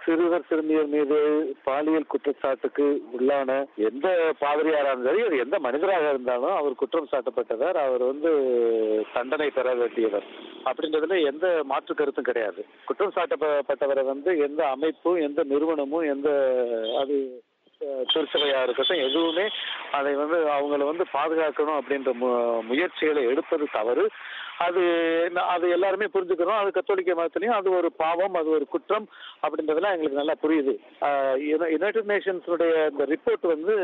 சிறுவர் சிறுமியர் மீது பாலியல் குற்றச்சாட்டுக்கு உள்ளான எந்த பாதிரியாரா இருந்தாலும் சரி அது எந்த மனிதராக இருந்தாலும் அவர் குற்றம் சாட்டப்பட்டவர் அவர் வந்து தண்டனை பெற வேண்டியவர் அப்படின்றதுல எந்த மாற்று கருத்தும் கிடையாது குற்றம் சாட்டப்பட்டவரை வந்து எந்த அமைப்பும் எந்த நிறுவனமும் எந்த அது அஹ், திருச்சபையா இருக்கட்டும் எதுவுமே அதை வந்து அவங்கள வந்து பாதுகாக்கணும் அப்படின்ற மு- முயற்சிகளை எடுப்பது தவறு அது ந- அது எல்லாருமே புரிஞ்சுக்கிறோம் அது கத்தோலிக்க மதத்துலயும் அது ஒரு பாவம் அது ஒரு குற்றம் அப்படின்றதெல்லாம் எங்களுக்கு நல்லா புரியுது யுனைடெட் நேஷன்ஸுடைய இந்த ரிப்போர்ட் வந்து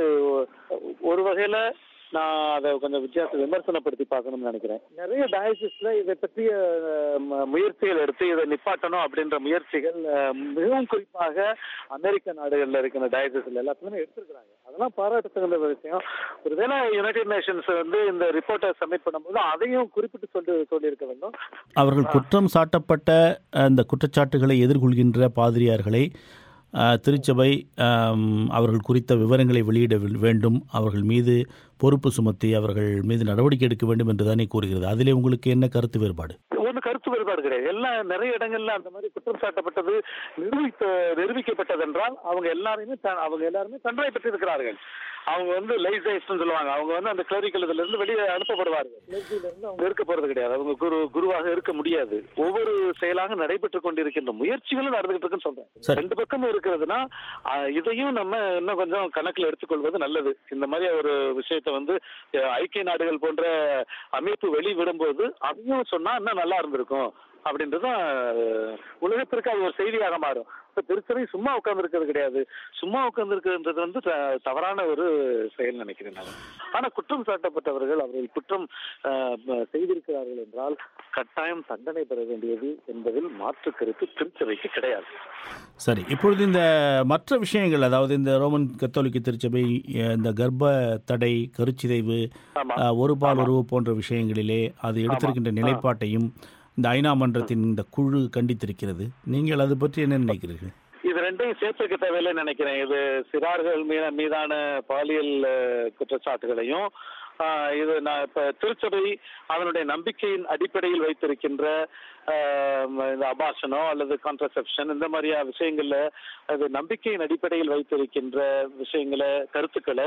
ஒரு வகையில நான் அதை கொஞ்சம் வித்தியாச விமர்சனப்படுத்தி பார்க்கணும்னு நினைக்கிறேன் நிறைய டயசிஸ்ல இதை பற்றிய அஹ், ம- முயற்சிகள் எடுத்து இதை நிப்பாட்டணும் அப்படின்ற முயற்சிகள் அஹ், மிகவும் குறிப்பாக அமெரிக்க நாடுகள்ல இருக்கிற டயசிஸ்ல எல்லாத்துக்குமே எடுத்திருக்கிறாங்க அதெல்லாம் பாராட்டத்தகுந்த ஒரு விஷயம் ஒருவேளை யுனைடெட் நேஷன்ஸ் வந்து இந்த ரிப்போர்ட்டை சப்மிட் பண்ணும்போது அதையும் குறிப்பிட்டு சொல்லி சொல்லியிருக்க வேண்டும் அவர்கள் குற்றம் சாட்டப்பட்ட அந்த குற்றச்சாட்டுகளை எதிர்கொள்கின்ற பாதிரியார்களை அஹ், திருச்சபை அம், அவர்கள் குறித்த விவரங்களை வெளியிட வே- வேண்டும் அவர்கள் மீது பொறுப்பு சுமத்தி அவர்கள் மீது நடவடிக்கை எடுக்க வேண்டும் என்று தானே கூறுகிறது அதிலே உங்களுக்கு என்ன கருத்து வேறுபாடு ஒண்ணு கருத்து வேறுபாடு கிடையாது எல்லாம் நிறைய இடங்கள்ல அந்த மாதிரி குற்றம் சாட்டப்பட்டது நிரூபித்த நிரூபிக்கப்பட்டது என்றால் அவங்க எல்லாருமே த- அவங்க எல்லாருமே தண்டனை பெற்றிருக்கிறார்கள் அவங்க வந்து லைசைஸ்னு சொல்லுவாங்க அவங்க வந்து அந்த கிளரிக்கல் இதுல இருந்து வெளியே அனுப்பப்படுவார்கள் கிளர்ச்சியில இருந்து அவங்க இருக்க போறது கிடையாது அவங்க குரு குருவாக இருக்க முடியாது ஒவ்வொரு செயலாக நடைபெற்று கொண்டிருக்கின்ற முயற்சிகளும் நடந்துகிட்டு இருக்குன்னு சொல்றேன் சரி. ரெண்டு பக்கமும் இருக்கிறதுனா ஆஹ், இதையும் நம்ம இன்னும் கொஞ்சம் கணக்குல எடுத்துக்கொள்வது நல்லது இந்த மாதிரி ஒரு விஷயத்தை வந்து அஹ், ஐக்கிய நாடுகள் போன்ற அமைப்பு வெளிவிடும்போது அதையும் சொன்னா இன்னும் நல்லா இருந்திருக்கும் அப்படின்றது அஹ், உலகத்திற்கு அது ஒரு செய்தியாக மாறும் இப்ப திருச்சபை சும்மா உட்கார்ந்து இருக்கிறது கிடையாது சும்மா உட்கார்ந்து இருக்கிறது வந்து த- தவறான ஒரு செயல் நினைக்கிறேன் நான் ஆனா குற்றம் சாட்டப்பட்டவர்கள் அவர்கள் குற்றம் அஹ், ம- செய்திருக்கிறார்கள் என்றால் கட்டாயம் தண்டனை பெற வேண்டியது என்பதில் மாற்று கருத்து திருச்சபைக்கு கிடையாது சரி இப்பொழுது இந்த மற்ற விஷயங்கள் அதாவது இந்த ரோமன் கத்தோலிக்க திருச்சபை அஹ், இந்த கர்ப்ப தடை கருச்சிதைவு ஆமா அஹ், ஒரு பால் உறவு போன்ற விஷயங்களிலே அது எடுத்திருக்கின்ற நிலைப்பாட்டையும் இந்த ஐநா மன்றத்தின் இந்த குழு கண்டித்திருக்கிறது நீங்கள் அது பற்றி என்ன நினைக்கிறீர்கள் இது ரெண்டையும் சேர்த்துக்க தேவையில்லைன்னு நினைக்கிறேன் இது சிறார்கள் மீத மீதான பாலியல் அஹ், குற்றச்சாட்டுகளையும் ஆஹ், இது நான் இப்ப திருச்சபை அதனுடைய நம்பிக்கையின் அடிப்படையில் வைத்திருக்கின்ற ஆஹ், இந்த அபாஷனோ அல்லது கான்ட்ரசெப்ஷன் இந்த மாதிரியா விஷயங்கள்ல அது நம்பிக்கையின் அடிப்படையில் வைத்திருக்கின்ற விஷயங்களை கருத்துக்களை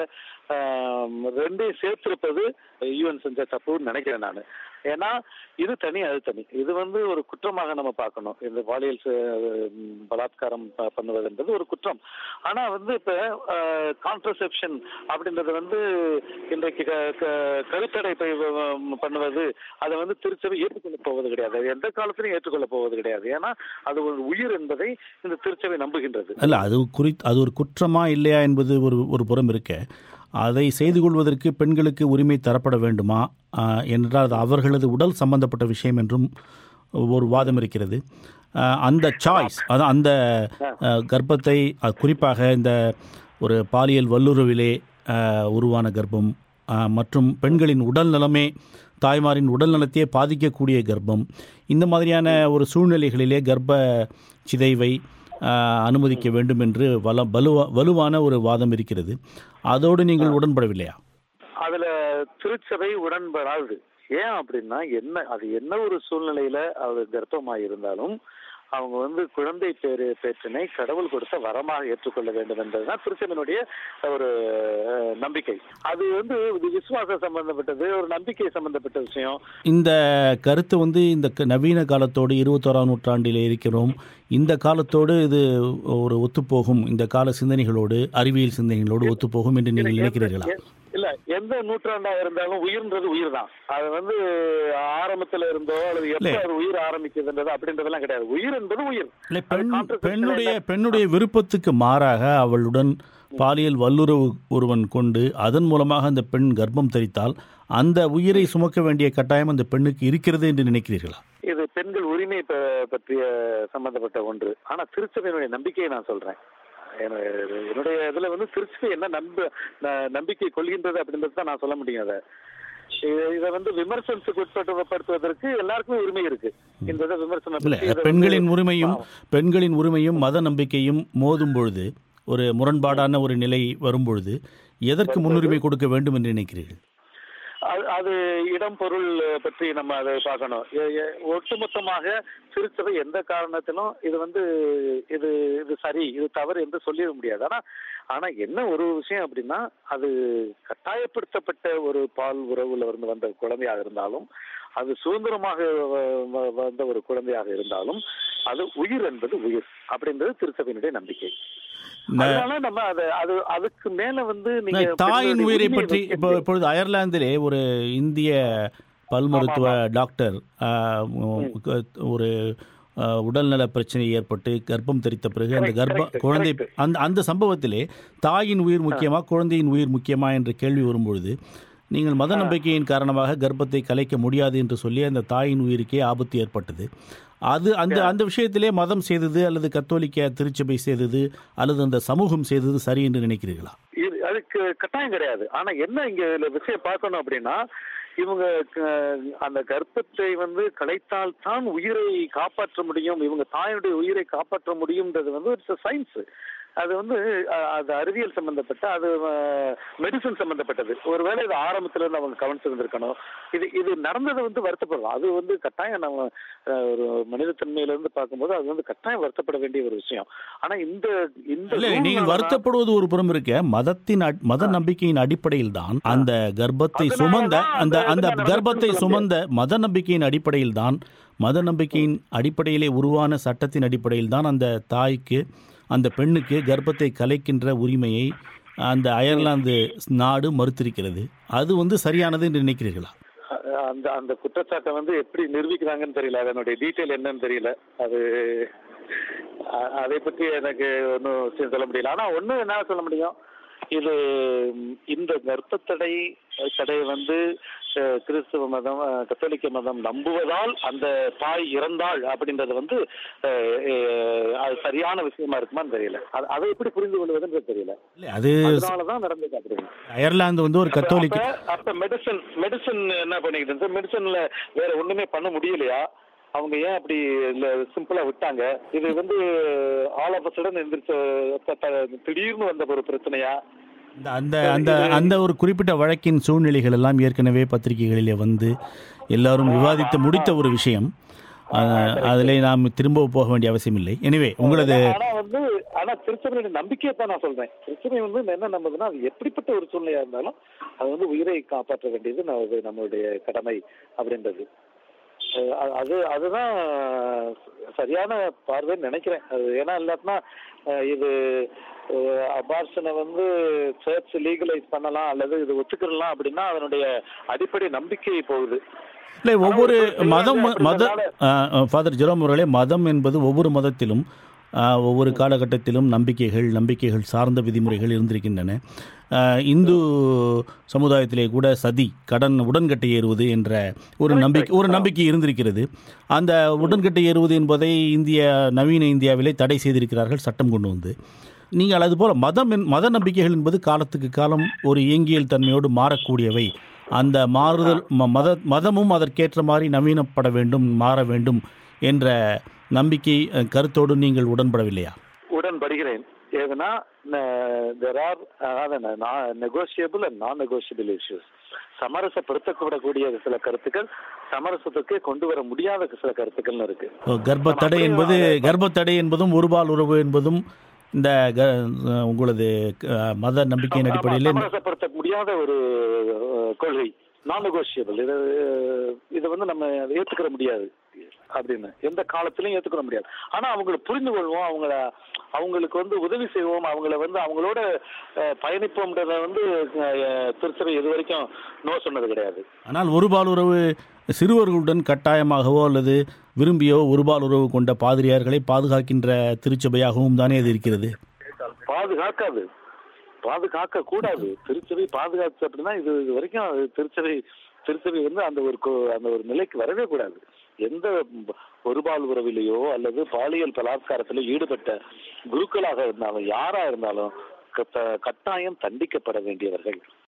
ஆஹ், ரெண்டையும் சேர்த்திருப்பது யூஎன் செஞ்ச தப்புன்னு நினைக்கிறேன் நான் ஏன்னா இது தனி அது தனி இது வந்து ஒரு குற்றமாக நம்ம பார்க்கணும் இந்த பாலியல் ச- ம், பலாத்காரம் ப- பண்ணுவது என்பது ஒரு குற்றம் ஆனா வந்து இப்ப கான்ட்ரசெப்ஷன் அப்படின்றது வந்து இன்றைக்கு க- க- கருத்தடை ப- வ- பண்ணுவது அதை வந்து திருச்சபை ஏற்றுக்கொள்ள போவது கிடையாது அது எந்த காலத்திலும் ஏற்றுக்கொள்ள போவது கிடையாது ஏன்னா அது ஒரு உயிர் என்பதை இந்த திருச்சபை நம்புகின்றது அல்ல அது குறி அது ஒரு குற்றமா இல்லையா என்பது ஒரு ஒரு புறம் இருக்க அதை செய்து கொள்வதற்கு பெண்களுக்கு உரிமை தரப்பட வேண்டுமா ஆஹ், என்றால் அது அவர்களது உடல் சம்பந்தப்பட்ட விஷயம் என்றும் ஒரு வாதம் இருக்கிறது ஆஹ், அந்த சாய்ஸ் அதான் அந்த ஆஹ், கர்ப்பத்தை அது குறிப்பாக இந்த ஒரு பாலியல் வல்லுறவிலே ஆஹ், உருவான கர்ப்பம் ஆஹ், மற்றும் பெண்களின் உடல் நலமே தாய்மாரின் உடல் நலத்தையே பாதிக்கக்கூடிய கர்ப்பம் இந்த மாதிரியான ஒரு சூழ்நிலைகளிலே கர்ப்ப சிதைவை ஆஹ், அனுமதிக்க வேண்டும் என்று வல வலுவா வலுவான ஒரு வாதம் இருக்கிறது அதோடு நீங்கள் உடன்படவில்லையா அதுல திருச்சபை உடன்படாது ஏன் அப்படின்னா என்ன அது என்ன ஒரு சூழ்நிலையில அவர் கர்ப்பமாக இருந்தாலும் அவங்க வந்து குழந்தை பேரு பேற்றினை கடவுள் கொடுத்த வரமாக ஏற்றுக்கொள்ள வேண்டும் என்பதுதான் திருச்சபையினுடைய ஒரு அஹ், நம்பிக்கை அது வந்து இது விசுவாசம் சம்பந்தப்பட்டது ஒரு நம்பிக்கை சம்பந்தப்பட்ட விஷயம் இந்த கருத்து வந்து இந்த க- நவீன காலத்தோடு இருபத்தோராம் நூற்றாண்டில் இருக்கிறோம் இந்த காலத்தோடு இது ஒரு ஒத்துப்போகும் இந்த கால சிந்தனைகளோடு அறிவியல் சிந்தனைகளோடு ஒத்துப்போகும் என்று நீங்கள் நினைக்கிறீர்களா எ- இல்ல எந்த நூற்றாண்டா இருந்தாலும் உயிர்ன்றது உயிர் தான் அது வந்து ஆரம்பத்துல இருந்தோ அல்லது எப்ப அது உயிர் ஆரம்பிக்குதுன்றது அப்படின்றதெல்லாம் கிடையாது உயிர் என்பது உயிர் இல்லை அது பெண் contraception பெண்ணுடைய என்ன? பெண்ணுடைய விருப்பத்துக்கு மாறாக அவளுடன் பாலியல் வல்லுறவு ஒருவன் கொண்டு அதன் மூலமாக அந்த பெண் கர்ப்பம் தரித்தால் அந்த உயிரை சுமக்க வேண்டிய கட்டாயம் அந்த பெண்ணுக்கு இருக்கிறது என்று நினைக்கிறீர்களா இது பெண்கள் உரிமை ப- பற்றிய சம்பந்தப்பட்ட ஒன்று ஆனா திருச்சபையினுடைய நம்பிக்கையை நான் சொல்றேன் என- என்னுடைய இதுல வந்து திருச்சபை என்ன நம்ப ந- நம்பிக்கை கொள்கின்றது அப்படின்றது தான் நான் சொல்ல முடியும் அதை இத- இத வந்து விமர்சனத்துக்கு உட்படுத்தப்படுத்துவதற்கு எல்லாருக்குமே உரிமை இருக்கு இந்த இதை விமர்சனம் இல்லை பற்றி இதை வந்து- பெண்களின் உரிமையும் பெண்களின் உரிமையும் மத நம்பிக்கையும் மோதும் பொழுது ஒரு முரண்பாடான ஒரு நிலை வரும்பொழுது எதற்கு முன்னுரிமை கொடுக்க வேண்டும் என்று நினைக்கிறீர்கள் அது- அது இடம் பொருள் பற்றி நம்ம அதை பார்க்கணும் எ- எ- ஒட்டுமொத்தமாக திருச்சபை எந்த காரணத்திலும் இது வந்து இது இது சரி இது தவறு என்று சொல்லிட முடியாது ஆனா ஆனா என்ன ஒரு விஷயம் அப்படின்னா அது கட்டாயப்படுத்தப்பட்ட ஒரு பால் உறவுல இருந்து வந்த குழந்தையாக இருந்தாலும் அது சுதந்திரமாக வ- வ- வந்த ஒரு குழந்தையாக இருந்தாலும் அது உயிர் என்பது உயிர் அப்படின்றது திருச்சபையினுடைய நம்பிக்கை ந- அதனால நம்ம அது அது அதுக்கு மேல வந்து நீங்க ந- தாயின் பெண்களுடைய உயிரை உரிமையை பற்றி வைக்க இப்போ இப்பொழுது அயர்லாந்திலே ஒரு இந்திய பல் மருத்துவ டாக்டர் ஆஹ், ஒரு ஆஹ், உடல்நல பிரச்சனை ஏற்பட்டு கர்ப்பம் தெரித்த பிறகு அந்த Correct, கர்ப்ப correct, குழந்தை correct. அந்த அந்த சம்பவத்திலே தாயின் உயிர் முக்கியமா குழந்தையின் உயிர் முக்கியமா என்ற கேள்வி வரும்பொழுது நீங்கள் மத நம்பிக்கையின் காரணமாக கர்ப்பத்தை கலைக்க முடியாது என்று சொல்லி அந்த தாயின் உயிருக்கே ஆபத்து ஏற்பட்டது அது அந்த அந்த விஷயத்திலே மதம் செய்தது அல்லது கத்தோலிக்க திருச்சபை செய்தது அல்லது அந்த சமூகம் செய்தது சரி என்று நினைக்கிறீர்களா இது அதுக்கு கட்டாயம் கிடையாது ஆனா என்ன இங்க இதுல விஷயம் பார்க்கணும் அப்படின்னா இவங்க க- அந்த கர்ப்பத்தை வந்து கலைத்தால் தான் உயிரை காப்பாற்ற முடியும் இவங்க தாயுடைய உயிரை காப்பாற்ற முடியும்ன்றது வந்து இட்ஸ் சயின்ஸ் அது வந்து அஹ், அது அறிவியல் சம்பந்தப்பட்ட அது மெடிசன் சம்பந்தப்பட்டது ஒருவேளை இது ஆரம்பத்துல இருந்து அவங்க கவனிச்சிருந்திருக்கணும் இது இது நடந்தது வந்து வருத்தப்படலாம் அது வந்து கட்டாயம் நம்ம அஹ், ஒரு மனித தன்மையில இருந்து பார்க்கும்போது அது வந்து கட்டாயம் வருத்தப்பட வேண்டிய ஒரு விஷயம் ஆனா இந்த இந்த இல்லை நீங்கள் சூழ்நிலை தான் வருத்தப்படுவது ஒரு புறம் இருக்க மதத்தின் அட்- மத நம்பிக்கையின் அடிப்படையில் தான் அந்த கர்ப்பத்தை அதனால சுமந்த தான் அந்த அந்த அந்த இதுல கர்ப்பத்தை நடக்குதுன்னு சுமந்த மத நம்பிக்கையின் அடிப்படையில் தான் மத நம்பிக்கையின் அடிப்படையிலே உருவான சட்டத்தின் அடிப்படையில் தான் அந்த தாய்க்கு அந்த பெண்ணுக்கு கர்ப்பத்தை கலைக்கின்ற உரிமையை அந்த அயர்லாந்து நாடு மறுத்திருக்கிறது அது வந்து சரியானது என்று நினைக்கிறீர்களா அ- அந்த அந்த குற்றச்சாட்டை வந்து எப்படி நிரூபிக்கிறாங்கன்னு தெரியல அதனுடைய டீட்டெயில் என்னன்னு தெரியல அது அ- அதை பற்றி எனக்கு ஒன்றும் சொல்ல முடியல ஆனா ஒண்ணு என்ன சொல்ல முடியும் இது ம், இந்த கர்ப்பத்தடை தடையை வந்து அஹ், கிறிஸ்துவ மதம் அஹ், கத்தோலிக்க மதம் நம்புவதால் அந்த தாய் இறந்தாள் அப்படின்றது வந்து அஹ், அஹ், அது சரியான விஷயமா இருக்குமான்னு தெரியல அது- அதை எப்படி புரிந்து கொள்வதுன்றது தெரியல இல்லை அது அதனாலதான் நடந்தது அப்படி அயர்லாந்து வந்து ஒரு கத்தோலிக்க அப்ப- அப்ப மெடிசன் மெடிசன் என்ன பண்ணிக்கிட்டு இருந்து மெடிசன்ல வேற ஒண்ணுமே பண்ண முடியலையா அவங்க ஏன் அப்படி இல்ல சிம்பிளா விட்டாங்க இது வந்து ஆல் ஆஃப் சடன் எந்திரிச்ச த- த- திடீர்னு வந்த ஒரு பிரச்சனையா இந்த அந்த அந்த அந்த ஒரு குறிப்பிட்ட வழக்கின் சூழ்நிலைகள் எல்லாம் ஏற்கனவே பத்திரிகைகளிலே வந்து எல்லாரும் விவாதித்து முடித்த ஒரு விஷயம் அஹ், அதிலே நாம் திரும்ப போக வேண்டிய அவசியம் இல்லை எனவே உங்களது ஆனா வந்து ஆனா திருச்சபையோட நம்பிக்கையை தான் நான் சொல்றேன் திருச்சபை வந்து என்ன நம்புதுன்னா அது எப்படிப்பட்ட ஒரு சூழ்நிலையா இருந்தாலும் அது வந்து உயிரை காப்பாற்ற வேண்டியது நம்ம- நம்மளுடைய கடமை அப்படின்றது அஹ் அது- அது அதுதான் சரியான பார்வைன்னு நினைக்கிறேன் அது ஏன்னா இல்லாட்டினா அஹ் இது அபார்ஷனை வந்து சர்ச் லீகலைஸ் பண்ணலாம் அல்லது இது ஒத்துக்கிடலாம் அப்படின்னா அதனுடைய அடிப்படை நம்பிக்கை போகுது இல்லை ஒவ்வொரு ஆனா, மதம் ஒரு மத அப்படின்றதால- ஃபாதர் ஜெரோம் அவர்களே மதம் என்பது ஒவ்வொரு மதத்திலும் அஹ், ஒவ்வொரு காலகட்டத்திலும் நம்பிக்கைகள் நம்பிக்கைகள் சார்ந்த விதிமுறைகள் இருந்திருக்கின்றன அஹ், இந்து சமுதாயத்திலே கூட சதி கடன் உடன்கட்டை ஏறுவது என்ற ஒரு நம்பிக்கை ஒரு நம்பிக்கை இருந்திருக்கிறது அந்த உடன்கட்டை ஏறுவது என்பதை இந்திய நவீன இந்தியாவிலே தடை செய்திருக்கிறார்கள் சட்டம் கொண்டு வந்து நீங்கள் அதுபோல் மதம் என்- மத நம்பிக்கைகள் என்பது காலத்துக்கு காலம் ஒரு இயங்கியல் தன்மையோடு மாறக்கூடியவை அந்த மாறுதல் ம- மத மதமும் அதற்கேற்ற மாதிரி நவீனப்பட வேண்டும் மாற வேண்டும் என்ற நம்பிக்கை அஹ், கருத்தோடு நீங்கள் உடன்படவில்லையா உடன்படுகிறேன் ஏதுனா தெர் ஆர் அதாவது நெகோசியபிள் அண்ட் நான் நெகோசியபிள் இஷ்யூஸ் சமரசப்படுத்தக்கூடக்கூடிய சில கருத்துக்கள் சமரசத்துக்கு கொண்டு வர முடியாத சில கருத்துக்கள்னு இருக்கு ஓ, கர்ப்பத்தடை என்பது கர்ப்பத்தடை என்பதும் ஒருபால் உறவு என்பதும் இந்த க- அஹ், உங்களது அஹ், மத நம்பிக்கையின் ஆமா, அடிப்படையில் சமரசப்படுத்த முடியாத ஒரு அஹ், கொள்கை நான் நெகோசியபிள் இது இதை வந்து நம்ம ஏத்துக்கிற முடியாது அப்படின்னு எந்த காலத்திலையும் ஏத்துக்கிற முடியாது ஆனா அவங்களை புரிந்து கொள்வோம் அவங்கள அவங்களுக்கு வந்து உதவி செய்வோம் அவங்கள வந்து அவங்களோட அஹ், பயணிப்போம்ன்றத வந்து அஹ், திருச்சபை இது வரைக்கும் நோ சொன்னது கிடையாது ஆனால் ஒருபால் உறவு சிறுவர்களுடன் கட்டாயமாகவோ அல்லது விரும்பியோ ஒருபால் உறவு கொண்ட பாதிரியார்களை பாதுகாக்கின்ற திருச்சபையாகவும் தானே அது இருக்கிறது பாதுகாக்காது பாதுகாக்க கூடாது திருச்சபை பாதுகாத்து அப்படின்னா இது இது வரைக்கும் அது திருச்சபை திருச்சபை வந்து அந்த ஒரு கொ- அந்த ஒரு நிலைக்கு வரவே கூடாது எந்த ஒருபால் உறவிலேயோ அல்லது பாலியல் பலாத்காரத்திலோ ஈடுபட்ட குருக்களாக இருந்தாலும் யாரா இருந்தாலும் கத்த- கட்டாயம் தண்டிக்கப்பட வேண்டியவர்கள்